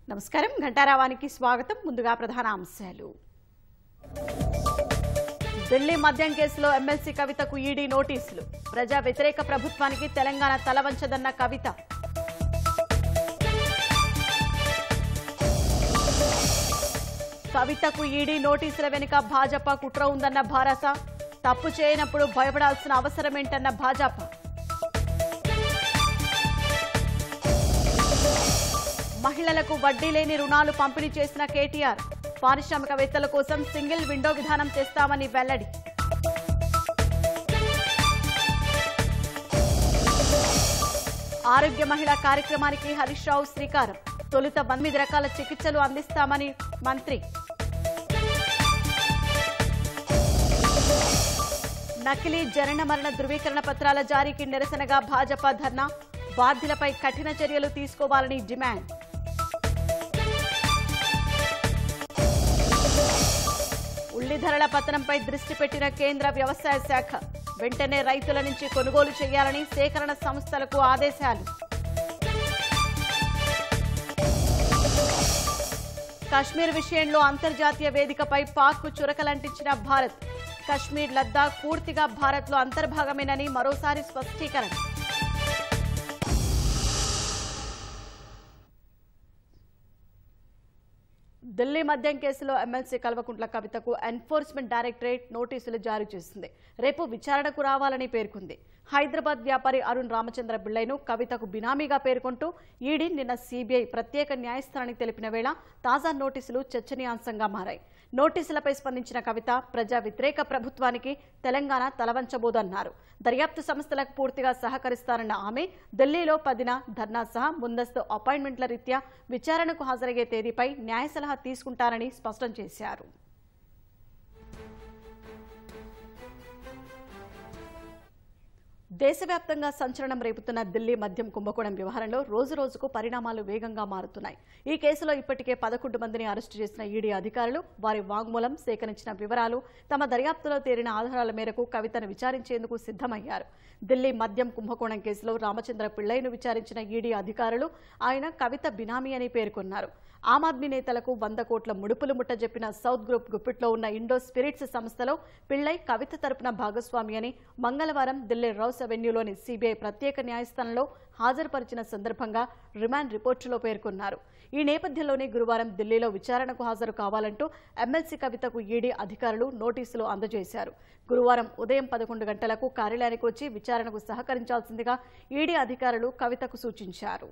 నమస్కారం ఘంటారావానికి స్వాగతం ముందుగా ప్రధాన అంశాలు ఢిల్లీ మద్యం కేసులో ఎమ్మెల్సీ కవితకు ఈడీ నోటీసులు ప్రజా వ్యతిరేక ప్రభుత్వానికి తెలంగాణ తలవంచదన్న కవిత కవితకు ఈడీ నోటీసుల వెనుక భాజపా కుట్ర ఉందన్న భారస తప్పు చేయనప్పుడు భయపడాల్సిన అవసరమేంటన్న భాజపా మహిళలకు వడ్డీ లేని రుణాలు పంపిణీ చేసిన కేటీఆర్ పారిశ్రామికవేత్తల కోసం సింగిల్ విండో విధానం తెస్తామని వెల్లడి ఆరోగ్య మహిళా కార్యక్రమానికి హరీష్ రావు శ్రీకారం తొలుత తొమ్మిది రకాల చికిత్సలు అందిస్తామని మంత్రి నకిలీ జనన మరణ ధృవీకరణ పత్రాల జారీకి నిరసనగా భాజపా ధర్నా బాధ్యులపై కఠిన చర్యలు తీసుకోవాలని డిమాండ్ ఉల్లి ధరల పతనంపై దృష్టి పెట్టిన కేంద్ర వ్యవసాయ శాఖ వెంటనే రైతుల నుంచి కొనుగోలు చేయాలని సేకరణ సంస్థలకు ఆదేశాలు కశ్మీర్ విషయంలో అంతర్జాతీయ వేదికపై పాక్కు చురకలంటించిన భారత్ కశ్మీర్ లద్దాఖ్ పూర్తిగా భారత్లో అంతర్భాగమేనని మరోసారి స్పష్టీకరణ ఢిల్లీ మద్యం కేసులో ఎమ్మెల్సీ కల్వకుంట్ల కవితకు ఎన్ఫోర్స్మెంట్ డైరెక్టరేట్ నోటీసులు జారీ చేసింది రేపు విచారణకు రావాలని పేర్కొంది హైదరాబాద్ వ్యాపారి అరుణ్ రామచంద్ర బిళ్ళైను కవితకు బినామీగా పేర్కొంటూ ఈడీ నిన్న సీబీఐ ప్రత్యేక న్యాయస్థానానికి తెలిపిన వేళ తాజా నోటీసులు చర్చనీయాంశంగా మారాయి నోటీసులపై స్పందించిన కవిత ప్రజా వ్యతిరేక ప్రభుత్వానికి తెలంగాణ తలవంచబోదన్నారు దర్యాప్తు సంస్థలకు పూర్తిగా సహకరిస్తారన్న ఆమె ఢిల్లీలో పదిన ధర్నా సహా ముందస్తు అపాయింట్మెంట్ల రీత్యా విచారణకు హాజరయ్యే తేదీపై న్యాయ సలహా తీసుకుంటారని స్పష్టం చేశారు దేశవ్యాప్తంగా సంచలనం రేపుతున్న ఢిల్లీ మద్యం కుంభకోణం వ్యవహారంలో రోజు రోజుకు పరిణామాలు వేగంగా మారుతున్నాయి ఈ కేసులో ఇప్పటికే పదకొండు మందిని అరెస్టు చేసిన ఈడీ అధికారులు వారి వాంగ్మూలం సేకరించిన వివరాలు తమ దర్యాప్తులో తేలిన ఆధారాల మేరకు కవితను విచారించేందుకు సిద్ధమయ్యారు ఢిల్లీ మద్యం కుంభకోణం కేసులో రామచంద్ర పిళ్ళైను విచారించిన ఈడీ అధికారులు ఆయన కవిత బినామీ అని పేర్కొన్నారు ఆమ్ ఆద్మీ నేతలకు వంద కోట్ల ముడుపులు ముట్టజెప్పిన సౌత్ గ్రూప్ గుప్పిట్లో ఉన్న ఇండో స్పిరిట్స్ సంస్థలో పిళ్ళై కవిత తరపున భాగస్వామి అని మంగళవారం ఢిల్లీ రౌస్ అవెన్యూలోని సీబీఐ ప్రత్యేక న్యాయస్థానంలో హాజరుపరిచిన సందర్భంగా రిమాండ్ రిపోర్టులో పేర్కొన్నారు ఈ నేపథ్యంలోనే గురువారం ఢిల్లీలో విచారణకు హాజరు కావాలంటూ ఎమ్మెల్సీ కవితకు ఈడీ అధికారులు నోటీసులు అందజేశారు గురువారం ఉదయం పదకొండు గంటలకు కార్యాలయానికి వచ్చి విచారణకు సహకరించాల్సిందిగా ఈడీ అధికారులు కవితకు సూచించారు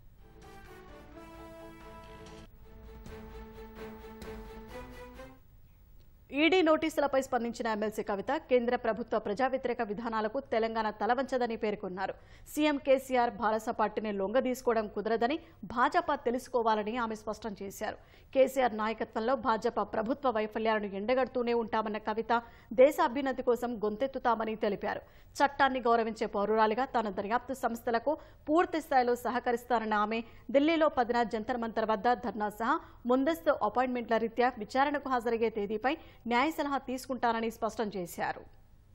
ఈడీ నోటీసులపై స్పందించిన ఎమ్మెల్సీ కవిత కేంద్ర ప్రభుత్వ ప్రజా వ్యతిరేక విధానాలకు తెలంగాణ తలవంచదని పేర్కొన్నారు సీఎం కేసీఆర్ భారత పార్టీని లొంగదీసుకోవడం కుదరదని భాజపా తెలుసుకోవాలని ఆమె స్పష్టం చేశారు కేసీఆర్ నాయకత్వంలో భాజపా ప్రభుత్వ వైఫల్యాలను ఎండగడుతూనే ఉంటామన్న కవిత దేశ అభ్యున్నతి కోసం గొంతెత్తుతామని తెలిపారు చట్టాన్ని గౌరవించే పౌరురాలిగా తన దర్యాప్తు సంస్థలకు పూర్తి స్థాయిలో సహకరిస్తారన్న ఆమె ఢిల్లీలో పదిన జంతర్ మంతర్ వద్ద ధర్నా సహా ముందస్తు అపాయింట్మెంట్ల రీత్యా విచారణకు హాజరయ్యే తేదీపై న్యాయ సలహా తీసుకుంటానని స్పష్టం చేశారు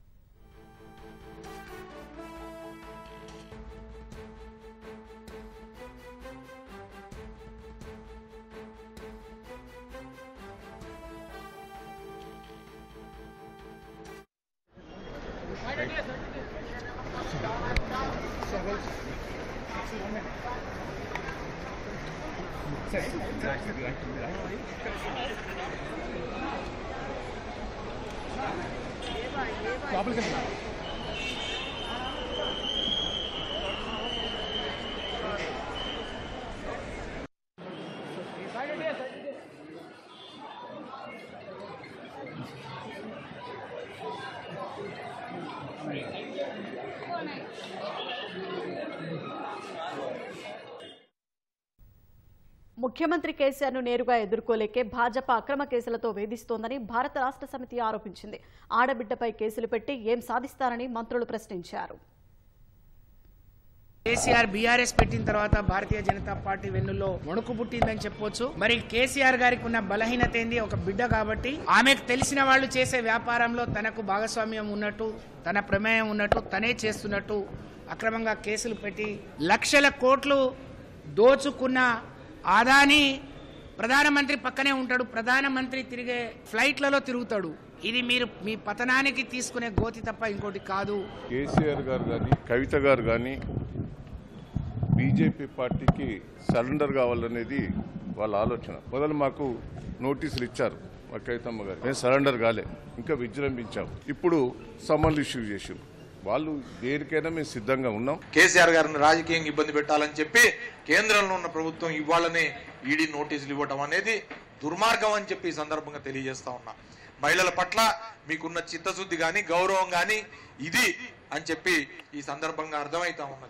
ముఖ్యమంత్రి కేసీఆర్ ను నేరుగా ఎదుర్కోలేకే భాజపా అక్రమ కేసులతో వేధిస్తోందని భారత రాష్ట్ర సమితి ఆరోపించింది ఆడబిడ్డపై కేసులు పెట్టి ఏం సాధిస్తారని మంత్రులు ప్రశ్నించారు కేసీఆర్ బీఆర్ఎస్ పెట్టిన తర్వాత భారతీయ జనతా పార్టీ వెన్నులో వణుకు పుట్టిందని చెప్పొచ్చు మరి కేసీఆర్ గారికి ఉన్న బలహీనత ఏంది ఒక బిడ్డ కాబట్టి ఆమెకు తెలిసిన వాళ్ళు చేసే వ్యాపారంలో తనకు భాగస్వామ్యం ఉన్నట్టు తన ప్రమేయం ఉన్నట్టు తనే చేస్తున్నట్టు అక్రమంగా కేసులు పెట్టి లక్షల కోట్లు దోచుకున్న ఆదాని ప్రధానమంత్రి పక్కనే ఉంటాడు ప్రధానమంత్రి తిరిగే ఫ్లైట్లలో తిరుగుతాడు ఇది మీరు మీ పతనానికి తీసుకునే గోతి తప్ప ఇంకోటి కాదు కేసీఆర్ గారు కానీ కవిత గారు కానీ బీజేపీ పార్టీకి సరెండర్ కావాలనేది వాళ్ళ ఆలోచన మొదలు మాకు నోటీసులు ఇచ్చారు మా కవితమ్మ గారు మేము సరెండర్ కాలే ఇంకా విజృంభించాం ఇప్పుడు సమన్లు ఇష్యూ చేసాం వాళ్ళు దేనికైనా మేము సిద్ధంగా ఉన్నాం కేసీఆర్ గారిని రాజకీయంగా ఇబ్బంది పెట్టాలని చెప్పి కేంద్రంలో ఉన్న ప్రభుత్వం ఇవ్వాలని ఈడీ నోటీసులు ఇవ్వటం అనేది దుర్మార్గం అని చెప్పి ఈ సందర్భంగా తెలియజేస్తా ఉన్నా మహిళల పట్ల మీకున్న చిత్తశుద్ధి గాని గౌరవం గాని ఇది అని చెప్పి ఈ సందర్భంగా అర్థమైతా ఉన్నది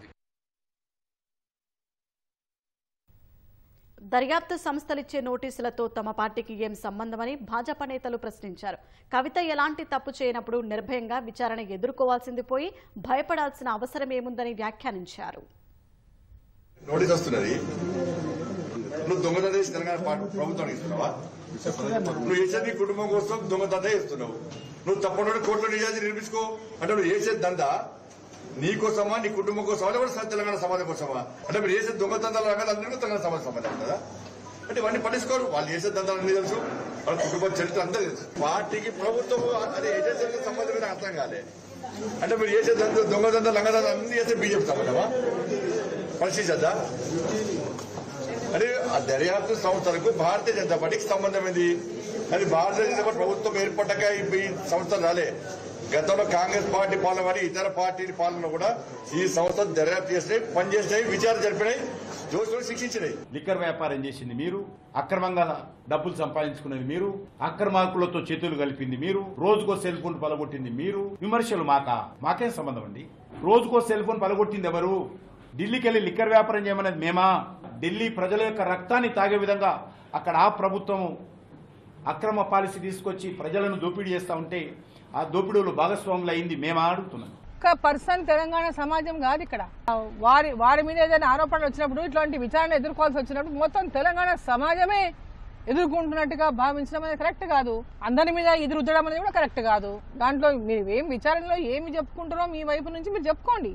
దర్యాప్తు సంస్థలిచ్చే నోటీసులతో తమ పార్టీకి ఏం సంబంధమని భాజపా నేతలు ప్రశ్నించారు కవిత ఎలాంటి తప్పు చేయనప్పుడు నిర్భయంగా విచారణ ఎదుర్కోవాల్సింది పోయి భయపడాల్సిన అవసరం ఏముందని వ్యాఖ్యానించారు నోటీస్ వస్తున్నది నువ్వు దొంగతనం చేసి తెలంగాణ పార్టీ ప్రభుత్వానికి ఇస్తున్నావా నువ్వు చేసేది నీ కుటుంబం కోసం దొంగతనం చేస్తున్నావు నువ్వు తప్పకుండా కోర్టులో నిజాన్ని నిర్మించుకో అంటే నువ్వు చేసేది దందా నీ కోసమా నీ కుటుంబం కోసమా లేకపోతే తెలంగాణ సమాజం కోసమా అంటే మీరు చేసే దొంగతందాల రంగాలు అందరికీ తెలంగాణ సమాజ సమాజం కదా అంటే ఇవన్నీ పట్టించుకోరు వాళ్ళు చేసే దందాలు అన్ని తెలుసు వాళ్ళ కుటుంబ చరిత్ర అంతా తెలుసు పార్టీకి ప్రభుత్వం అదే ఏజెన్సీలకు సంబంధం మీద అర్థం కాలే అంటే మీరు చేసే దంద దొంగ దంద లంగదంద అన్ని చేసే బీజేపీ సంబంధమా పరిశీలిద్దా అంటే ఆ దర్యాప్తు సంస్థలకు భారతీయ జనతా పార్టీకి సంబంధం ఏంది అది భారతీయ జనతా పార్టీ ప్రభుత్వం ఏర్పడ్డాక ఈ ఈ సంస్థలు రాలే గతంలో కాంగ్రెస్ పార్టీ పాలన కానీ ఇతర పార్టీల పాలన కూడా ఈ సంస్థలు దర్యాప్తు చేసినాయి పనిచేసినాయి విచారణ జరిపినాయి దోషులను శిక్షించినాయి లిక్కర్ వ్యాపారం చేసింది మీరు అక్రమంగా డబ్బులు సంపాదించుకున్నది మీరు అక్రమార్కులతో చేతులు కలిపింది మీరు రోజుకో సెల్ ఫోన్ పలగొట్టింది మీరు విమర్శలు మాకా మాకేం సంబంధం అండి రోజుకో సెల్ ఫోన్ పలగొట్టింది ఎవరు ఢిల్లీకి వెళ్ళి లిక్కర్ వ్యాపారం చేయమనేది మేమా ఢిల్లీ ప్రజల యొక్క రక్తాన్ని తాగే విధంగా అక్కడ ఆ ప్రభుత్వం అక్రమ పాలసీ తీసుకొచ్చి ప్రజలను దోపిడీ చేస్తా ఉంటే ఆ దోపిడీలో భాగస్వాములు అయింది మేమా అడుగుతున్నాను ఒక్క పర్సన్ తెలంగాణ సమాజం కాదు ఇక్కడ వారి వారి మీద ఏదైనా ఆరోపణలు వచ్చినప్పుడు ఇట్లాంటి విచారణ ఎదుర్కోవాల్సి వచ్చినప్పుడు మొత్తం తెలంగాణ సమాజమే ఎదుర్కొంటున్నట్టుగా భావించడం అనేది కరెక్ట్ కాదు అందరి మీద ఎదురుద్దడం అనేది కూడా కరెక్ట్ కాదు దాంట్లో మీరు ఏం విచారణలో ఏమి చెప్పుకుంటారో మీ వైపు నుంచి మీరు చెప్పుకోండి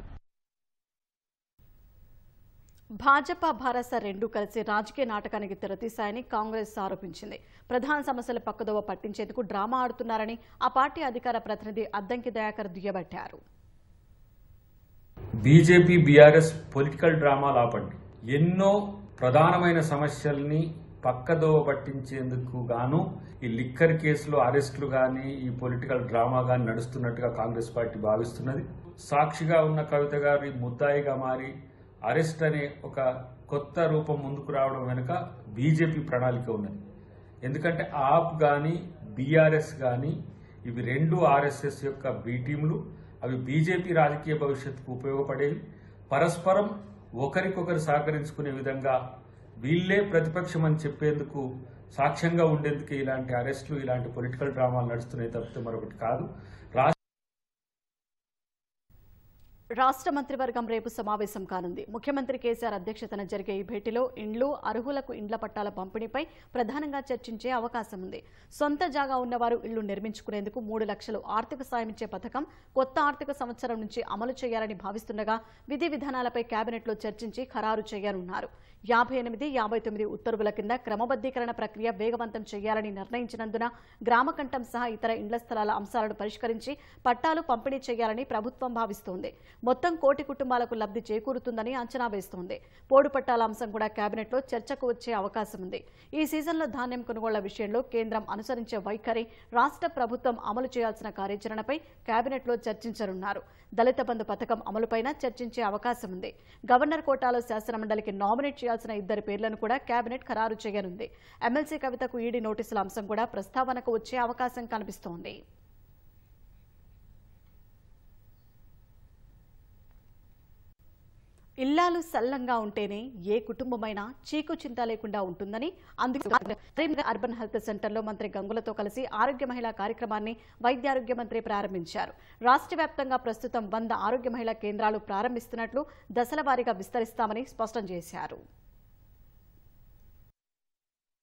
భాజపా భారస రెండు కలిసి రాజకీయ నాటకానికి తెరతీశాయని కాంగ్రెస్ ఆరోపించింది ప్రధాన సమస్యల పక్కదోవ పట్టించేందుకు డ్రామా ఆడుతున్నారని ఆ పార్టీ అధికార ప్రతినిధి అద్దంకి దయాకర్ దుయ్యబట్టారు బీజేపీ బీఆర్ఎస్ పొలిటికల్ డ్రామాలు ఆపండి ఎన్నో ప్రధానమైన సమస్యల్ని పక్కదోవ పట్టించేందుకు గాను ఈ లిక్కర్ కేసులో అరెస్టులు గాని ఈ పొలిటికల్ డ్రామా గాని నడుస్తున్నట్టుగా కాంగ్రెస్ పార్టీ భావిస్తున్నది సాక్షిగా ఉన్న కవిత గారి ముద్దాయిగా మారి అరెస్ట్ అనే ఒక కొత్త రూపం ముందుకు రావడం వెనుక బీజేపీ ప్రణాళిక ఉన్నది ఎందుకంటే ఆప్ గాని బీఆర్ఎస్ గాని ఇవి రెండు ఆర్ఎస్ఎస్ యొక్క బి టీములు అవి బీజేపీ రాజకీయ భవిష్యత్తుకు ఉపయోగపడేవి పరస్పరం ఒకరికొకరు సహకరించుకునే విధంగా వీళ్ళే ప్రతిపక్షం అని చెప్పేందుకు సాక్ష్యంగా ఉండేందుకు ఇలాంటి అరెస్టులు ఇలాంటి పొలిటికల్ డ్రామాలు నడుస్తున్నాయి తప్పితే మరొకటి కాదు రాష్ట్ర రాష్ట్ర మంత్రివర్గం రేపు సమావేశం కానుంది ముఖ్యమంత్రి కేసీఆర్ అధ్యక్షతన జరిగే ఈ భేటీలో ఇండ్లు అర్హులకు ఇండ్ల పట్టాల పంపిణీపై ప్రధానంగా చర్చించే అవకాశం ఉంది సొంత జాగా ఉన్నవారు ఇళ్లు నిర్మించుకునేందుకు మూడు లక్షలు ఆర్థిక సాయం ఇచ్చే పథకం కొత్త ఆర్థిక సంవత్సరం నుంచి అమలు చేయాలని భావిస్తుండగా విధి విధానాలపై కేబినెట్లో చర్చించి ఖరారు చేయనున్నారు యాభై ఎనిమిది యాభై తొమ్మిది ఉత్తర్వుల కింద క్రమబద్దీకరణ ప్రక్రియ వేగవంతం చేయాలని నిర్ణయించినందున గ్రామకంఠం సహా ఇతర ఇండ్ల స్థలాల అంశాలను పరిష్కరించి పట్టాలు పంపిణీ చేయాలని ప్రభుత్వం భావిస్తోంది మొత్తం కోటి కుటుంబాలకు లబ్ధి చేకూరుతుందని అంచనా వేస్తోంది పోడు పట్టాల అంశం కూడా కేబినెట్లో చర్చకు వచ్చే అవకాశం ఉంది ఈ సీజన్లో ధాన్యం కొనుగోళ్ల విషయంలో కేంద్రం అనుసరించే వైఖరి రాష్ట్ర ప్రభుత్వం అమలు చేయాల్సిన కార్యాచరణపై కేబినెట్లో చర్చించనున్నారు దళిత బంధు పథకం అమలుపైన చర్చించే అవకాశం ఉంది గవర్నర్ కోటాలో శాసనమండలికి నామినేట్ చేయాల్సిన ఇద్దరి పేర్లను కూడా కేబినెట్ ఖరారు చేయనుంది ఎమ్మెల్సీ కవితకు ఈడీ నోటీసుల అంశం కూడా ప్రస్తావనకు వచ్చే అవకాశం కనిపిస్తోంది ఇల్లాలు సల్లంగా ఉంటేనే ఏ కుటుంబమైనా చీకు చింత లేకుండా ఉంటుందని అందుకు కరీంనగర్ అర్బన్ హెల్త్ సెంటర్లో మంత్రి గంగులతో కలిసి ఆరోగ్య మహిళా కార్యక్రమాన్ని వైద్యారోగ్య మంత్రి ప్రారంభించారు రాష్ట్ర వ్యాప్తంగా ప్రస్తుతం వంద ఆరోగ్య మహిళా కేంద్రాలు ప్రారంభిస్తున్నట్లు దశల వారీగా విస్తరిస్తామని స్పష్టం చేశారు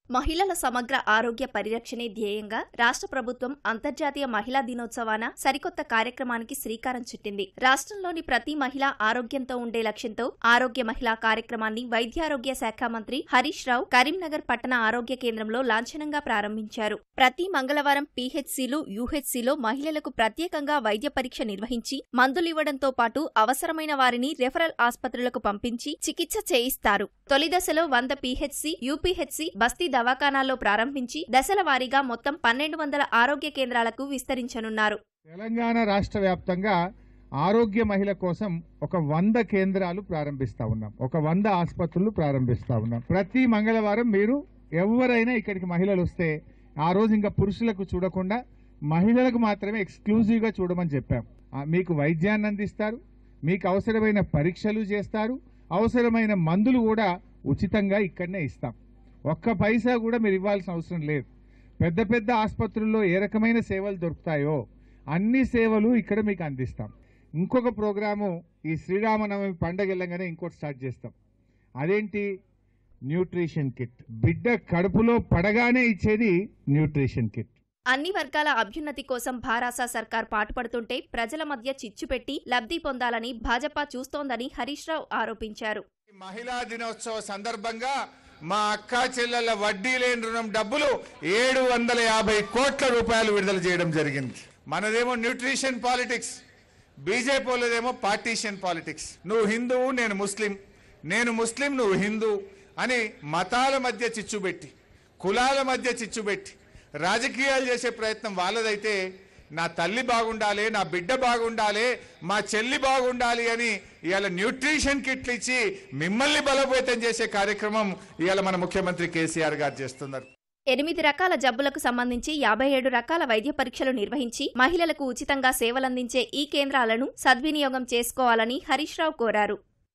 మహిళల సమగ్ర ఆరోగ్య పరిరక్షణే ధ్యేయంగా రాష్ట్ర ప్రభుత్వం అంతర్జాతీయ మహిళా దినోత్సవాన సరికొత్త కార్యక్రమానికి శ్రీకారం చుట్టింది రాష్ట్రంలోని ప్రతి మహిళ ఆరోగ్యంతో ఉండే లక్ష్యంతో ఆరోగ్య మహిళా కార్యక్రమాన్ని వైద్యారోగ్య శాఖ మంత్రి హరీష్ రావు కరీంనగర్ పట్టణ ఆరోగ్య కేంద్రంలో లాంఛనంగా ప్రారంభించారు ప్రతి మంగళవారం పీహెచ్సీలు యూహెచ్సీలో మహిళలకు ప్రత్యేకంగా వైద్య పరీక్ష నిర్వహించి మందులివ్వడంతో పాటు అవసరమైన వారిని రెఫరల్ ఆసుపత్రులకు పంపించి చికిత్స చేయిస్తారు తొలి దశలో వంద పీహెచ్సీ యూపీహెచ్సీ బస్తీ దవాఖానాల్లో ప్రారంభించి దశల వారీగా మొత్తం పన్నెండు వందల ఆరోగ్య కేంద్రాలకు విస్తరించనున్నారు తెలంగాణ రాష్ట్ర వ్యాప్తంగా ఆరోగ్య మహిళ కోసం ఒక వంద కేంద్రాలు ప్రారంభిస్తా ఉన్నాం ఒక వంద ఆసుపత్రులు ప్రారంభిస్తా ఉన్నాం ప్రతి మంగళవారం మీరు ఎవరైనా ఇక్కడికి మహిళలు వస్తే ఆ రోజు ఇంకా పురుషులకు చూడకుండా మహిళలకు మాత్రమే ఎక్స్క్లూజివ్గా చూడమని చెప్పాం ఆ, మీకు వైద్యాన్ని అందిస్తారు మీకు అవసరమైన పరీక్షలు చేస్తారు అవసరమైన మందులు కూడా ఉచితంగా ఇక్కడనే ఇస్తాం ఒక్క పైసా కూడా మీరు ఇవ్వాల్సిన అవసరం లేదు పెద్ద పెద్ద ఆసుపత్రుల్లో ఏ రకమైన సేవలు దొరుకుతాయో అన్ని సేవలు ఇక్కడ మీకు అందిస్తాం ఇంకొక ప్రోగ్రాము ఈ శ్రీరామనవమి పండగ వెళ్ళగానే ఇంకోటి స్టార్ట్ చేస్తాం అదేంటి న్యూట్రిషన్ కిట్ బిడ్డ కడుపులో పడగానే ఇచ్చేది న్యూట్రిషన్ కిట్ అన్ని వర్గాల అభ్యున్నతి కోసం భారాస సర్కార్ పాటుపడుతుంటే ప్రజల మధ్య చిచ్చు పెట్టి లబ్ధి పొందాలని భాజపా చూస్తోందని హరీష్ రావు ఆరోపించారు మహిళా దినోత్సవ సందర్భంగా మా అక్క చెల్లెల వడ్డీ లేని రుణం డబ్బులు ఏడు వందల యాభై కోట్ల రూపాయలు విడుదల చేయడం జరిగింది మనదేమో న్యూట్రిషన్ పాలిటిక్స్ బీజేపీ వాళ్ళదేమో పార్టీషన్ పాలిటిక్స్ నువ్వు హిందువు నేను ముస్లిం నేను ముస్లిం నువ్వు హిందూ అని మతాల మధ్య చిచ్చుబెట్టి కులాల మధ్య చిచ్చుబెట్టి రాజకీయాలు చేసే ప్రయత్నం వాళ్ళదైతే నా తల్లి బాగుండాలి నా బిడ్డ బాగుండాలి మా చెల్లి బాగుండాలి అని ఇవాళ న్యూట్రిషన్ కిట్లు ఇచ్చి మిమ్మల్ని బలోపేతం చేసే కార్యక్రమం ఇవాళ మన ముఖ్యమంత్రి కేసీఆర్ గారు చేస్తున్నారు ఎనిమిది రకాల జబ్బులకు సంబంధించి యాభై ఏడు రకాల వైద్య పరీక్షలు నిర్వహించి మహిళలకు ఉచితంగా సేవలందించే ఈ కేంద్రాలను సద్వినియోగం చేసుకోవాలని హరీష్ రావు కోరారు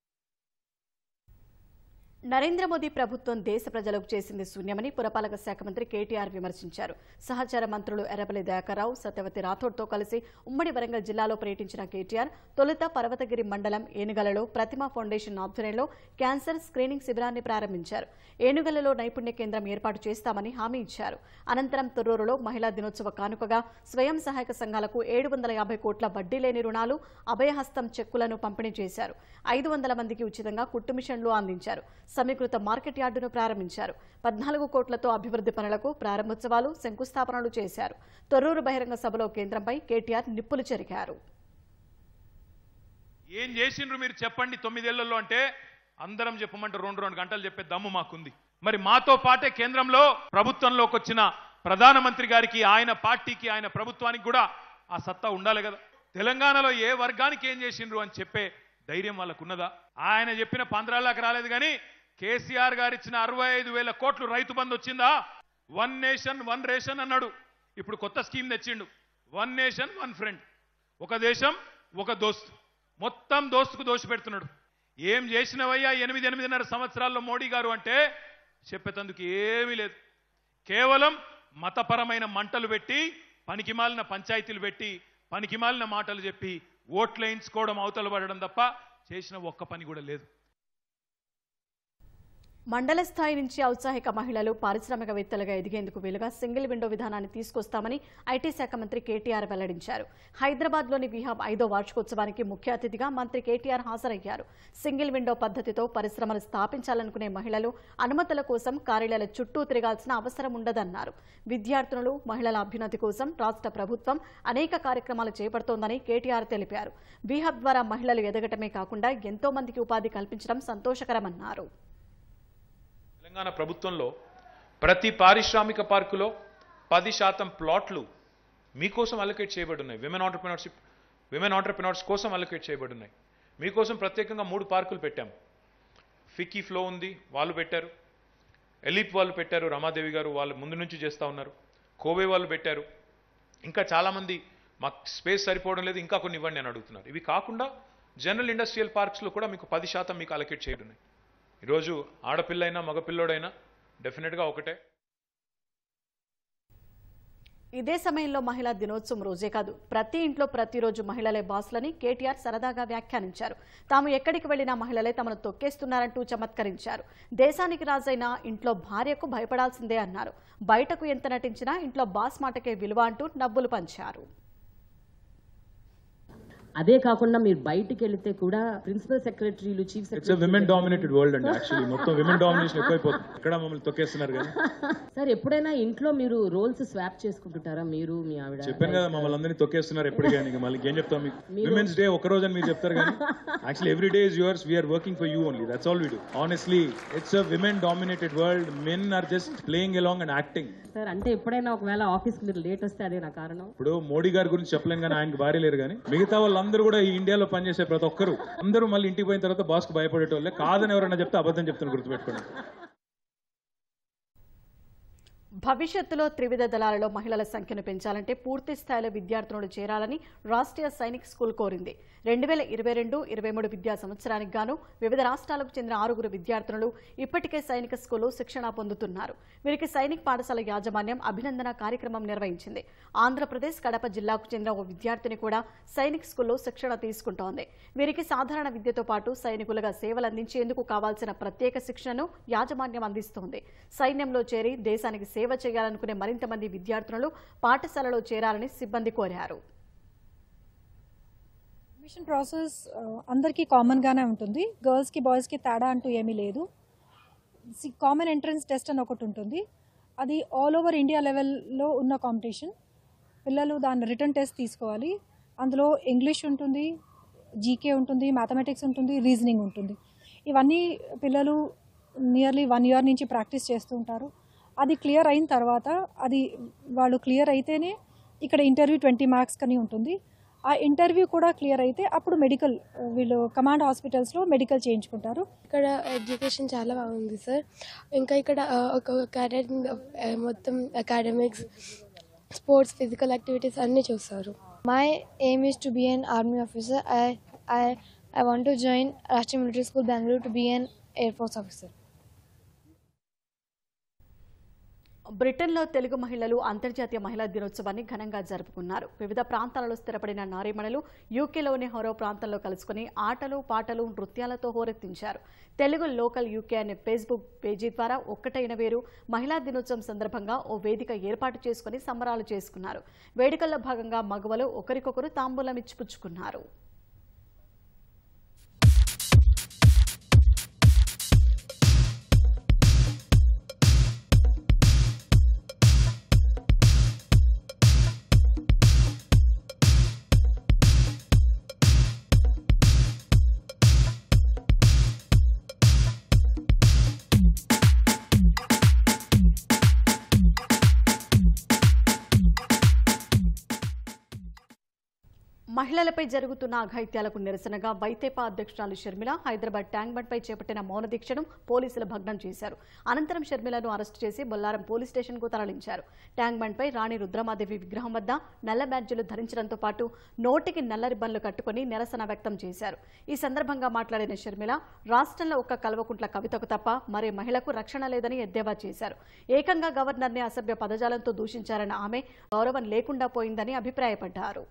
నరేంద్ర మోదీ ప్రభుత్వం దేశ ప్రజలకు చేసింది శూన్యమని పురపాలక శాఖ మంత్రి కేటీఆర్ విమర్శించారు సహచార మంత్రులు ఎర్రబెల్లి దయాకర్రావు సత్యవతి రాథోడ్తో కలిసి ఉమ్మడి వరంగల్ జిల్లాలో పర్యటించిన కేటీఆర్ తొలుత పర్వతగిరి మండలం ఏనుగలలో ప్రతిమా ఫౌండేషన్ ఆధ్వర్యంలో క్యాన్సర్ స్క్రీనింగ్ శిబిరాన్ని ప్రారంభించారు ఏనుగలలో నైపుణ్య కేంద్రం ఏర్పాటు చేస్తామని హామీ ఇచ్చారు అనంతరం తొర్రూరులో మహిళా దినోత్సవ కానుకగా స్వయం సహాయక సంఘాలకు ఏడు వందల యాభై కోట్ల వడ్డీ లేని రుణాలు అభయహస్తం చెక్కులను పంపిణీ చేశారు ఐదు వందల మందికి ఉచితంగా కుట్టు మిషన్లు అందించారు సమీకృత మార్కెట్ యార్డును ప్రారంభించారు పద్నాలుగు కోట్లతో అభివృద్ధి పనులకు ప్రారంభోత్సవాలు శంకుస్థాపనలు చేశారు తొర్రూరు బహిరంగ సభలో కేంద్రంపై కేటీఆర్ నిప్పులు చెరిగారు ఏం చేసిండ్రు మీరు చెప్పండి తొమ్మిదేళ్లలో అంటే అందరం చెప్పమంటే రెండు రెండు గంటలు చెప్పే దమ్ము మాకుంది మరి మాతో పాటే కేంద్రంలో ప్రభుత్వంలోకి వచ్చిన ప్రధానమంత్రి గారికి ఆయన పార్టీకి ఆయన ప్రభుత్వానికి కూడా ఆ సత్తా ఉండాలి కదా తెలంగాణలో ఏ వర్గానికి ఏం చేసిండ్రు అని చెప్పే ధైర్యం వాళ్ళకు ఉన్నదా ఆయన చెప్పిన పంద్రాలకు రాలేదు కానీ కేసీఆర్ గారు ఇచ్చిన అరవై ఐదు వేల కోట్లు రైతు బంధు వచ్చిందా వన్ నేషన్ వన్ రేషన్ అన్నాడు ఇప్పుడు కొత్త స్కీమ్ తెచ్చిండు వన్ నేషన్ వన్ ఫ్రెండ్ ఒక దేశం ఒక దోస్తు మొత్తం దోస్తుకు దోషి పెడుతున్నాడు ఏం చేసినవయ్యా ఎనిమిది ఎనిమిదిన్నర సంవత్సరాల్లో మోడీ గారు అంటే చెప్పేతందుకు ఏమీ లేదు కేవలం మతపరమైన మంటలు పెట్టి పనికిమాలిన పంచాయతీలు పెట్టి పనికిమాలిన మాటలు చెప్పి ఓట్లు వేయించుకోవడం అవతల పడడం తప్ప చేసిన ఒక్క పని కూడా లేదు మండల స్థాయి నుంచి ఔత్సాహిక మహిళలు పారిశ్రామికవేత్తలుగా ఎదిగేందుకు వీలుగా సింగిల్ విండో విధానాన్ని తీసుకొస్తామని ఐటీ శాఖ మంత్రి కేటీఆర్ వెల్లడించారు హైదరాబాద్లోని విహాబ్ ఐదో వార్షికోత్సవానికి ముఖ్య అతిథిగా మంత్రి కేటీఆర్ హాజరయ్యారు సింగిల్ విండో పద్ధతితో పరిశ్రమలు స్థాపించాలనుకునే మహిళలు అనుమతుల కోసం కార్యాలయాల చుట్టూ తిరగాల్సిన అవసరం ఉండదన్నారు విద్యార్థినులు మహిళల అభ్యున్నతి కోసం రాష్ట్ర ప్రభుత్వం అనేక కార్యక్రమాలు చేపడుతోందని కేటీఆర్ తెలిపారు విహాబ్ ద్వారా మహిళలు ఎదగటమే కాకుండా ఎంతో మందికి ఉపాధి కల్పించడం సంతోషకరమన్నారు తెలంగాణ ప్రభుత్వంలో ప్రతి పారిశ్రామిక పార్కులో పది శాతం ప్లాట్లు మీకోసం అలొకేట్ చేయబడి ఉన్నాయి విమెన్ ఆంటర్ప్రినర్షిప్ విమెన్ ఆంటర్ప్రినర్స్ కోసం అలొకేట్ చేయబడి ఉన్నాయి మీకోసం ప్రత్యేకంగా మూడు పార్కులు పెట్టాం ఫిక్కీ ఫ్లో ఉంది వాళ్ళు పెట్టారు ఎలీప్ వాళ్ళు పెట్టారు రమాదేవి గారు వాళ్ళు ముందు నుంచి చేస్తూ ఉన్నారు కోవే వాళ్ళు పెట్టారు ఇంకా చాలామంది మాకు స్పేస్ సరిపోవడం లేదు ఇంకా కొన్ని ఇవ్వండి అని అడుగుతున్నారు ఇవి కాకుండా జనరల్ ఇండస్ట్రియల్ పార్క్స్లో కూడా మీకు పది శాతం మీకు అలొకేట్ చేయడం ఉన్నాయి ఈరోజు ఆడపిల్లైనా మగపిల్లోడైనా డెఫినెట్గా ఒకటే ఇదే సమయంలో మహిళా దినోత్సవం రోజే కాదు ప్రతి ఇంట్లో ప్రతిరోజు మహిళలే బాసులని కేటీఆర్ సరదాగా వ్యాఖ్యానించారు తాము ఎక్కడికి వెళ్లినా మహిళలే తమను తొక్కేస్తున్నారంటూ చమత్కరించారు దేశానికి రాజైన ఇంట్లో భార్యకు భయపడాల్సిందే అన్నారు బయటకు ఎంత నటించినా ఇంట్లో బాస్ మాటకే విలువ అంటూ నవ్వులు పంచారు అదే కాకుండా మీరు బయటికి వెళితే కూడా ప్రిన్సిపల్ సెక్రటరీలు chief it's women dominated world అండి యాక్చువల్లీ మొత్తం విమెన్ డామినేషన్ ఎక్కువైపోతుంది ఇక్కడ మమ్మల్ని తొక్కేస్తున్నారు కదా సార్ ఎప్పుడైనా ఇంట్లో మీరు రోల్స్ స్వాప్ చేసుకుంటుంటారా మీరు మీ ఆవిడ చెప్పాను కదా మమ్మల్ని అందరినీ తొక్కేస్తున్నారు ఎప్పుడు కానీ ఇక మళ్ళీ ఏం చెప్తాం మీకు విమెన్స్ డే ఒక రోజు అని మీరు చెప్తారు కానీ actually every day is yours we're working for you only that's all we do honestly it's a women dominated world men are just playing along and acting sir అంటే ఎప్పుడైనా ఒకవేళ ఆఫీస్ మీరు లేట్ వస్తే అదే నా కారణం ఇప్పుడు మోడీ గారి గురించి చెప్పలేం కానీ ఆయనకి భార్య లేరు కానీ మిగతా వాళ్ళందరూ కూడా ఈ ఇండియాలో పనిచేసే ప్రతి ఒక్కరు అందరూ మళ్ళీ ఇంటికి పోయిన తర్వాత బాస్కు భయపడేటోళ్ళే కాదని ఎవరైనా చెప్తే అబద్ధం చెప్తాను గుర్తుపెట్టుకోండి భవిష్యత్తులో త్రివిధ దళాలలో మహిళల సంఖ్యను పెంచాలంటే పూర్తి స్థాయిలో విద్యార్థులను చేరాలని రాష్ట్రీయ సైనిక్ స్కూల్ కోరింది రెండు వేల ఇరవై రెండు ఇరవై మూడు విద్యా సంవత్సరానికి గాను వివిధ రాష్ట్రాలకు చెందిన ఆరుగురు విద్యార్థులు ఇప్పటికే సైనిక స్కూల్లో శిక్షణ పొందుతున్నారు వీరికి సైనిక్ పాఠశాల యాజమాన్యం అభినందన కార్యక్రమం నిర్వహించింది ఆంధ్రప్రదేశ్ కడప జిల్లాకు చెందిన ఓ విద్యార్థిని కూడా సైనిక్ స్కూల్లో శిక్షణ తీసుకుంటోంది వీరికి సాధారణ విద్యతో పాటు సైనికులుగా సేవలు అందించేందుకు కావాల్సిన ప్రత్యేక శిక్షణను యాజమాన్యం అందిస్తోంది సైన్యంలో చేరి దేశానికి సేవ చేయాలనుకునే మరింత మంది విద్యార్థులు పాఠశాలలో చేరాలని సిబ్బంది కోరారు అడ్మిషన్ ప్రాసెస్ ఆ, అందరికీ కామన్గానే ఉంటుంది గర్ల్స్కి బాయ్స్కి తేడా అంటూ ఏమీ లేదు కామన్ ఎంట్రన్స్ టెస్ట్ అని ఒకటి ఉంటుంది అది ఆల్ ఓవర్ ఇండియా లెవెల్లో ఉన్న కాంపిటీషన్ పిల్లలు దాని రిటర్న్ టెస్ట్ తీసుకోవాలి అందులో ఇంగ్లీష్ ఉంటుంది జీకే ఉంటుంది మ్యాథమెటిక్స్ ఉంటుంది రీజనింగ్ ఉంటుంది ఇవన్నీ పిల్లలు నియర్లీ వన్ ఇయర్ నుంచి ప్రాక్టీస్ చేస్తూ ఉంటారు అది క్లియర్ అయిన తర్వాత అది వాళ్ళు క్లియర్ అయితేనే ఇక్కడ ఇంటర్వ్యూ ట్వంటీ మార్క్స్ కని ఉంటుంది ఆ ఇంటర్వ్యూ కూడా క్లియర్ అయితే అప్పుడు మెడికల్ వీళ్ళు కమాండ్ హాస్పిటల్స్లో మెడికల్ చేయించుకుంటారు ఇక్కడ ఎడ్యుకేషన్ చాలా బాగుంది సార్ ఇంకా ఇక్కడ ఆ, ఒక క్యారెట్ మొత్తం అకాడమిక్స్ స్పోర్ట్స్ ఫిజికల్ యాక్టివిటీస్ అన్నీ చూస్తారు My aim is to be an army officer. I I I want to join Rashtriya Military School, Bangalore, to be an air force officer. బ్రిటన్లో తెలుగు మహిళలు అంతర్జాతీయ మహిళా దినోత్సవాన్ని ఘనంగా జరుపుకున్నారు వివిధ ప్రాంతాలలో స్థిరపడిన నారీమణులు యూకేలోని హోరో ప్రాంతంలో కలుసుకుని ఆటలు పాటలు నృత్యాలతో హోరెత్తించారు తెలుగు లోకల్ యూకే అనే ఫేస్బుక్ పేజీ ద్వారా ఒక్కటైన వేరు మహిళా దినోత్సవం సందర్భంగా ఓ వేదిక ఏర్పాటు చేసుకుని సంబరాలు చేసుకున్నారు వేడుకల్లో భాగంగా మగవలు ఒకరికొకరు తాంబూలం ఇచ్చిపుచ్చుకున్నారు మహిళలపై జరుగుతున్న అఘాయిత్యాలకు నిరసనగా వైతేపా అధ్యక్షురాలు షర్మిల హైదరాబాద్ ట్యాంక్ బండ్ పై చేపట్టిన మౌన దీక్షను పోలీసులు భగ్నం చేశారు అనంతరం షర్మిలను అరెస్టు చేసి బొల్లారం పోలీస్ స్టేషన్ కు తరలించారు ట్యాంక్ బండ్ పై రాణి రుద్రమాదేవి విగ్రహం వద్ద నల్ల బ్యాడ్జీలు ధరించడంతో పాటు నోటికి నల్ల రిబ్బన్లు కట్టుకుని నిరసన వ్యక్తం చేశారు ఈ సందర్భంగా మాట్లాడిన షర్మిల రాష్ట్రంలో ఒక్క కల్వకుంట్ల కవితకు తప్ప మరే మహిళకు రక్షణ లేదని ఎద్దేవా చేశారు ఏకంగా గవర్నర్ని అసభ్య పదజాలంతో దూషించారన్న ఆమె గౌరవం లేకుండా పోయిందని అభిప్రాయపడ్డారు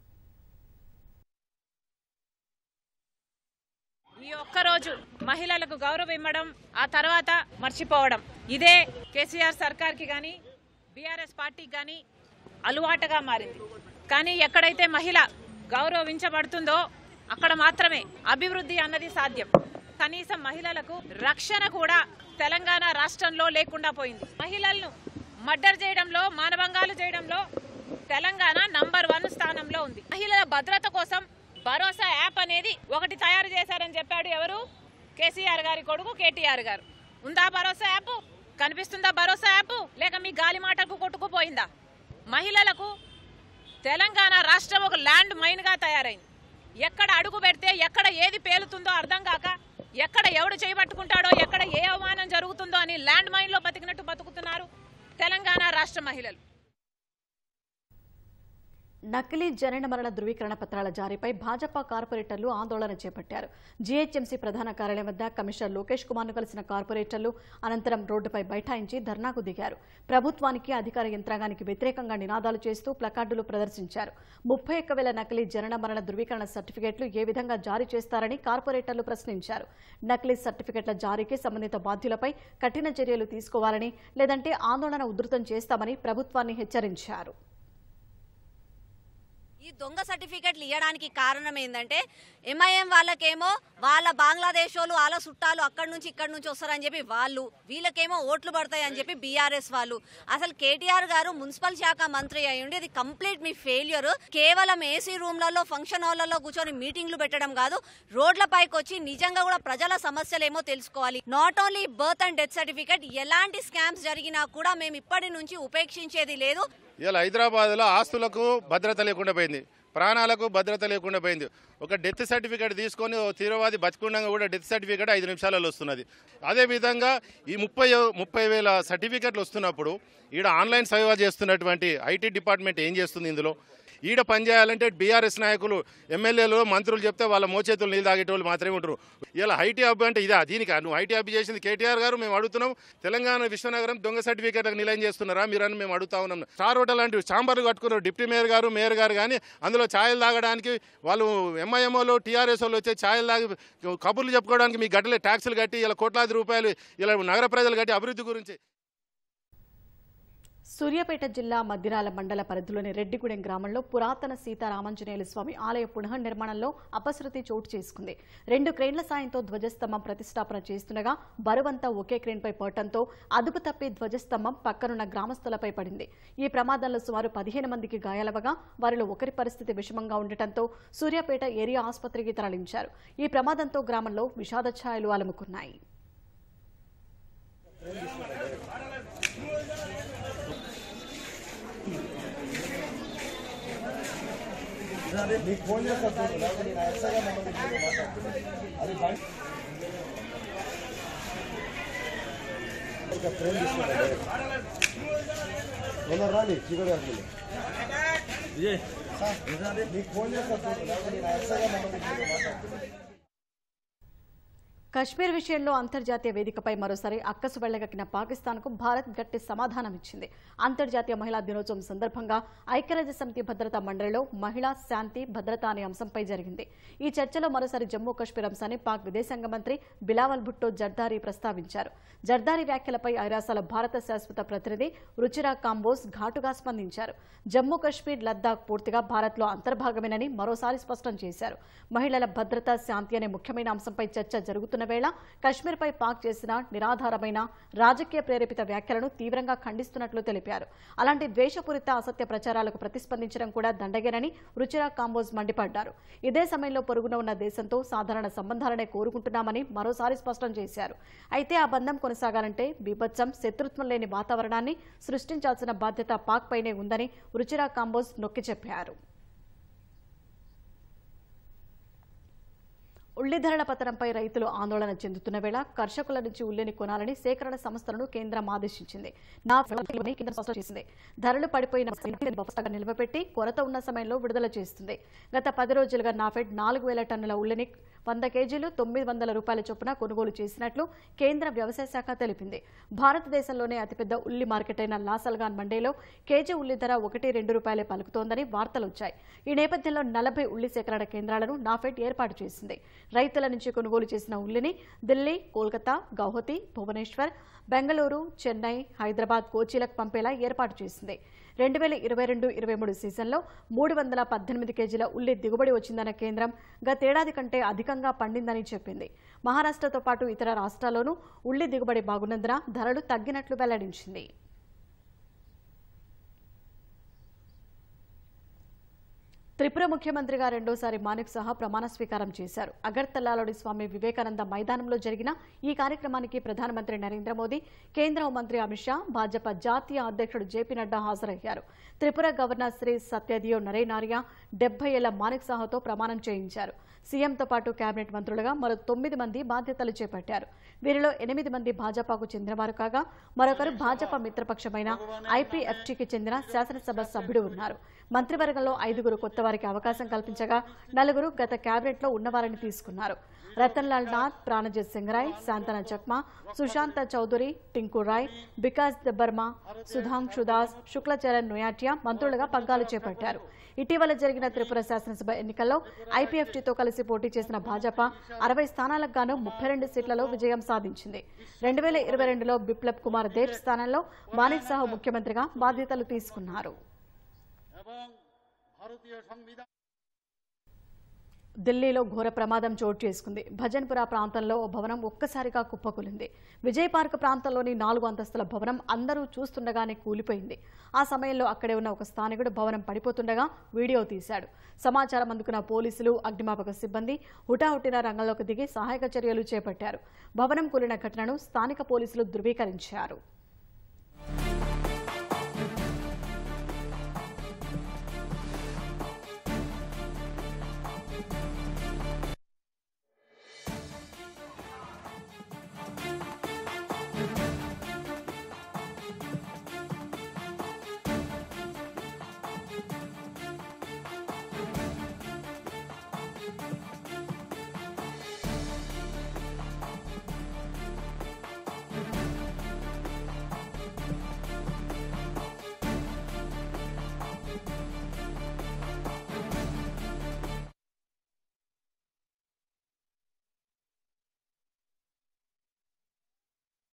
ఈ ఒక్కరోజు మహిళలకు గౌరవం ఇవ్వడం ఆ తర్వాత మర్చిపోవడం ఇదే కేసీఆర్ సర్కార్కి కానీ బీఆర్ఎస్ పార్టీకి కానీ అలవాటుగా మారింది కానీ ఎక్కడైతే మహిళ గౌరవించబడుతుందో అక్కడ మాత్రమే అభివృద్ధి అన్నది సాధ్యం కనీసం మహిళలకు రక్షణ కూడా తెలంగాణ రాష్ట్రంలో లేకుండా పోయింది మహిళలను మర్డర్ చేయడంలో మానభంగాలు చేయడంలో తెలంగాణ నంబర్ వన్ స్థానంలో ఉంది మహిళల భద్రత కోసం భరోసా యాప్ అనేది ఒకటి తయారు చేశారని చెప్పాడు ఎవరు కేసీఆర్ గారి కొడుకు కేటీఆర్ గారు ఉందా భరోసా యాప్ కనిపిస్తుందా భరోసా యాప్ లేక మీ గాలి మాటకు కొట్టుకుపోయిందా మహిళలకు తెలంగాణ రాష్ట్రం ఒక ల్యాండ్ మైన్ గా తయారైంది ఎక్కడ అడుగు పెడితే ఎక్కడ ఏది పేలుతుందో అర్థం కాక ఎక్కడ ఎవడు చేయబట్టుకుంటాడో ఎక్కడ ఏ అవమానం జరుగుతుందో అని ల్యాండ్ మైన్ లో బతికినట్టు బతుకుతున్నారు తెలంగాణ రాష్ట్ర మహిళలు నకిలీ జనన మరణ ధృవీకరణ పత్రాల జారీపై భాజపా కార్పొరేటర్లు ఆందోళన చేపట్టారు జీహెచ్ఎంసీ ప్రధాన కార్యాలయం వద్ద కమిషనర్ లోకేష్ కుమార్ను కలిసిన కార్పొరేటర్లు అనంతరం రోడ్డుపై బైఠాయించి ధర్నాకు దిగారు ప్రభుత్వానికి అధికార యంత్రాంగానికి వ్యతిరేకంగా నినాదాలు చేస్తూ ప్లకార్డులు ప్రదర్శించారు ముప్పై ఒక్క వేల నకిలీ జనన మరణ ధృవీకరణ సర్టిఫికెట్లు ఏ విధంగా జారీ చేస్తారని కార్పొరేటర్లు ప్రశ్నించారు నకిలీ సర్టిఫికెట్ల జారీకి సంబంధిత బాధ్యులపై కఠిన చర్యలు తీసుకోవాలని లేదంటే ఆందోళన ఉధృతం చేస్తామని ప్రభుత్వాన్ని హెచ్చరించారు ఈ దొంగ సర్టిఫికెట్లు ఇవ్వడానికి కారణం ఏంటంటే ఎంఐఎం వాళ్ళకేమో వాళ్ళ బంగ్లాదేశ్ వాళ్ళు వాళ్ళ చుట్టాలు అక్కడి నుంచి ఇక్కడి నుంచి వస్తారని చెప్పి వాళ్ళు వీళ్ళకేమో ఓట్లు పడతాయి అని చెప్పి బీఆర్ఎస్ వాళ్ళు అసలు కేటీఆర్ గారు మున్సిపల్ శాఖ మంత్రి అయ్యుండి ఇది కంప్లీట్ మీ ఫెయిల్యూర్ కేవలం ఏసీ రూమ్లలో ఫంక్షన్ హాల్లలో కూర్చొని మీటింగ్లు పెట్టడం కాదు రోడ్లపైకి వచ్చి నిజంగా కూడా ప్రజల సమస్యలు ఏమో తెలుసుకోవాలి not only birth and death certificate ఎలాంటి స్కామ్స్ జరిగినా కూడా మేము ఇప్పటి నుంచి ఉపేక్షించేది లేదు ఇలా హైదరాబాద్లో ఆస్తులకు భద్రత లేకుండా పోయింది ప్రాణాలకు భద్రత లేకుండా పోయింది ఒక డెత్ సర్టిఫికేట్ తీసుకొని ఓ తీవ్రవాది బతికుండగా కూడా డెత్ సర్టిఫికేట్ ఐదు నిమిషాలలో వస్తున్నది అదేవిధంగా ఈ ముప్పై ముప్పై వేల సర్టిఫికెట్లు వస్తున్నప్పుడు ఈడ ఆన్లైన్ సేవ చేస్తున్నటువంటి ఐటీ డిపార్ట్మెంట్ ఏం చేస్తుంది ఇందులో ఈడ పనిచేయాలంటే బీఆర్ఎస్ నాయకులు ఎమ్మెల్యేలు మంత్రులు చెప్తే వాళ్ళ మోచేతులు నీళ్ళు తాగేటోళ్ళు మాత్రమే ఉంటారు ఇలా ఐటీ హబ్ అంటే ఇదా దీనికి నువ్వు ఐటీ హబ్ చేసింది కేటీఆర్ గారు మేము అడుగుతున్నాం తెలంగాణ విశ్వనగరం దొంగ సర్టిఫికేట్లకు నిలయం చేస్తున్నారా మీరని మేము అడుగుతా ఉన్నాం స్టార్ హోటల్ లాంటి చాంబర్లు కట్టుకున్నారు డిప్యూటీ మేయర్ గారు మేయర్ గారు కానీ అందులో ఛాయలు తాగడానికి వాళ్ళు ఎంఐఎంఓలు టీఆర్ఎస్ వాళ్ళు వచ్చే ఛాయలు తాగి కబుర్లు చెప్పుకోవడానికి మీ గడ్డలే ట్యాక్సులు కట్టి ఇలా కోట్లాది రూపాయలు ఇలా నగర ప్రజలు కట్టి అభివృద్ధి గురించి సూర్యాపేట జిల్లా మద్దిరాల మండల పరిధిలోని రెడ్డిగూడెం గ్రామంలో పురాతన సీతారామాంజనేయుల స్వామి ఆలయ పునఃనిర్మాణంలో అపశృతి చోటు చేసుకుంది రెండు క్రేన్ల సాయంతో ధ్వజస్తంభం ప్రతిష్టాపన చేస్తుండగా బరువంతా ఒకే క్రేన్పై పడటంతో అదుపు తప్పి ధ్వజస్తంభం పక్కనున్న గ్రామస్తులపై పడింది ఈ ప్రమాదంలో సుమారు పదిహేను మందికి గాయాలవగా వారిలో ఒకరి పరిస్థితి విషమంగా ఉండటంతో సూర్యాపేట ఏరియా ఆసుపత్రికి తరలించారు ఈ ప్రమాదంతో గ్రామంలో విషాద ఛాయలు అలుముకున్నాయి మీకు ఫోన్ చేస్తా చూడు లేకపోతే నేను ఎస్ఐగా మమ్మల్ని అది బండి ఇంకా ఫ్రేమ్ తీసుకుంటాను ఏమన్నా రాని చీకటి కాకుండా విజయ్ మీకు ఫోన్ చేస్తా చూడు లేకపోతే నేను ఎస్ఐగా మమ్మల్ని కశ్మీర్ విషయంలో అంతర్జాతీయ వేదికపై మరోసారి అక్కసు వెళ్లగక్కిన పాకిస్తాన్కు భారత్ గట్టి సమాధానం ఇచ్చింది అంతర్జాతీయ మహిళా దినోత్సవం సందర్భంగా ఐక్యరాజ్య సమితి భద్రతా మండలిలో మహిళా శాంతి భద్రత అనే అంశంపై జరిగింది ఈ చర్చలో మరోసారి జమ్మూ కశ్మీర్ అంశాన్ని పాక్ విదేశాంగ మంత్రి బిలావల్ భుట్టో జర్దారీ ప్రస్తావించారు జర్దారీ వ్యాఖ్యలపై ఐరాసాల భారత శాశ్వత ప్రతినిధి రుచిరా కాంబోజ్ ఘాటుగా స్పందించారు జమ్మూ కశ్మీర్ లద్దాఖ్ పూర్తిగా భారత్లో అంతర్భాగమేనని మరోసారి స్పష్టం చేశారు మహిళల భద్రత శాంతి అనే ముఖ్యమైన అంశంపై చర్చ జరుగుతున్న వేళ కశ్మీర్పై పాక్ చేసిన నిరాధారమైన రాజకీయ ప్రేరేపిత వ్యాఖ్యలను తీవ్రంగా ఖండిస్తున్నట్లు తెలిపారు అలాంటి ద్వేషపూరిత అసత్య ప్రచారాలకు ప్రతిస్పందించడం కూడా దండగేనని రుచిరా కాంబోజ్ మండిపడ్డారు ఇదే సమయంలో పొరుగున ఉన్న దేశంతో సాధారణ సంబంధాలనే కోరుకుంటున్నామని మరోసారి స్పష్టం చేశారు అయితే ఆ బంధం కొనసాగాలంటే బీభత్సం శత్రుత్వం లేని వాతావరణాన్ని సృష్టించాల్సిన బాధ్యత పాక్ పైనే ఉందని రుచిరా కాంబోజ్ నొక్కి చెప్పారు ఉల్లి ధరల పతనంపై రైతులు ఆందోళన చెందుతున్న వేళ కర్షకుల నుంచి ఉల్లిని కొనాలని సేకరణ సంస్థలను కేంద్రం ఆదేశించింది నా ఫలాన్ని కేంద్రం స్పష్టం చేసింది ధరలు పడిపోయిన బఫస్టాగా నిలవపెట్టి కొరత ఉన్న సమయంలో విడుదల చేస్తుంది గత పది రోజులుగా నాఫెడ్ నాలుగు వేల టన్నుల ఉల్లిని వంద కేజీలు తొమ్మిది వందల రూపాయల చొప్పున కొనుగోలు చేసినట్లు కేంద్ర వ్యవసాయ శాఖ తెలిపింది భారతదేశంలోనే అతిపెద్ద ఉల్లి మార్కెట్ అయిన లాసల్గాన్ మండేలో కేజీ ఉల్లి ధర ఒకటి రెండు రూపాయలే పలుకుతోందని వార్తలు వచ్చాయి ఈ నేపథ్యంలో నలభై ఉల్లి సేకరణ కేంద్రాలను నాఫెడ్ ఏర్పాటు చేసింది రైతుల నుంచి కొనుగోలు చేసిన ఉల్లిని ఢిల్లీ కోల్కతా గౌహతి భువనేశ్వర్ బెంగళూరు చెన్నై హైదరాబాద్ కోచీలకు పంపేలా ఏర్పాటు చేసింది రెండు వేల ఇరవై రెండు ఇరవై మూడు సీజన్లో మూడు వందల పద్దెనిమిది కేజీల ఉల్లి దిగుబడి వచ్చిందన్న కేంద్రం గతేడాది కంటే అధికంగా పండిందని చెప్పింది మహారాష్ట్రతో పాటు ఇతర రాష్ట్రాల్లోనూ ఉల్లి దిగుబడి బాగున్నందున ధరలు తగ్గినట్లు వెల్లడించింది త్రిపుర ముఖ్యమంత్రిగా రెండోసారి మాణిక్ సహా ప్రమాణ స్వీకారం చేశారు అగర్తలాలోని స్వామి వివేకానంద మైదానంలో జరిగిన ఈ కార్యక్రమానికి ప్రధానమంత్రి నరేంద్ర మోదీ కేంద్ర హోంమంత్రి అమిత్ షా భాజపా జాతీయ అధ్యక్షుడు జేపీ నడ్డా హాజరయ్యారు త్రిపుర గవర్నర్ శ్రీ సత్యదియో నరేనారియా డెబ్బై ఏళ్ల మాణిక్ సాహతో ప్రమాణం చేయించారు సీఎంతో పాటు కేబినెట్ మంత్రులుగా మరో తొమ్మిది మంది బాధ్యతలు చేపట్టారు వీరిలో ఎనిమిది మంది భాజపాకు చెందినవారు కాగా మరొకరు భాజపా మిత్రపక్షమైన ఐపీఎఫ్టీకి చెందిన శాసనసభ సభ్యుడు ఉన్నారు మంత్రివర్గంలో ఐదుగురు కొత్త వారికి అవకాశం కల్పించగా నలుగురు గత కేబినెట్లో ఉన్నవారని తీసుకున్నారు రతన్లాల్ నాథ్ ప్రాణజిత్ సింగ్ రాయ్ శాంతన చక్మా సుశాంత చౌదరి టింకు రాయ్ బికాస్ దెబ్బర్మా సుధాంశు దాస్ శుక్లచరణ్ నొయాటియా మంత్రులుగా పగ్గాలు చేపట్టారు ఇటీవల జరిగిన త్రిపుర శాసనసభ ఎన్నికల్లో ఐపీఎఫ్టీతో కలిసి పోటీ చేసిన భాజపా అరవై స్థానాలకు గాను ముప్పై రెండు సీట్లలో విజయం సాధించింది రెండు వేల ఇరవై రెండులో బిప్లబ్ కుమార్ దేవ్ స్థానంలో మాణిక్ సాహు ముఖ్యమంత్రిగా బాధ్యతలు తీసుకున్నారు ఢిల్లీలో ఘోర ప్రమాదం చోటు చేసుకుంది భజన్పుర ప్రాంతంలో ఓ భవనం ఒక్కసారిగా కుప్పకూలింది విజయ్ పార్క్ ప్రాంతంలోని నాలుగు అంతస్తుల భవనం అందరూ చూస్తుండగానే కూలిపోయింది ఆ సమయంలో అక్కడే ఉన్న ఒక స్థానికుడు భవనం పడిపోతుండగా వీడియో తీశాడు సమాచారం అందుకున్న పోలీసులు అగ్నిమాపక సిబ్బంది హుటాహుటిన రంగంలోకి దిగి సహాయక చర్యలు చేపట్టారు భవనం కూలిన ఘటనను స్థానిక పోలీసులు ధృవీకరించారు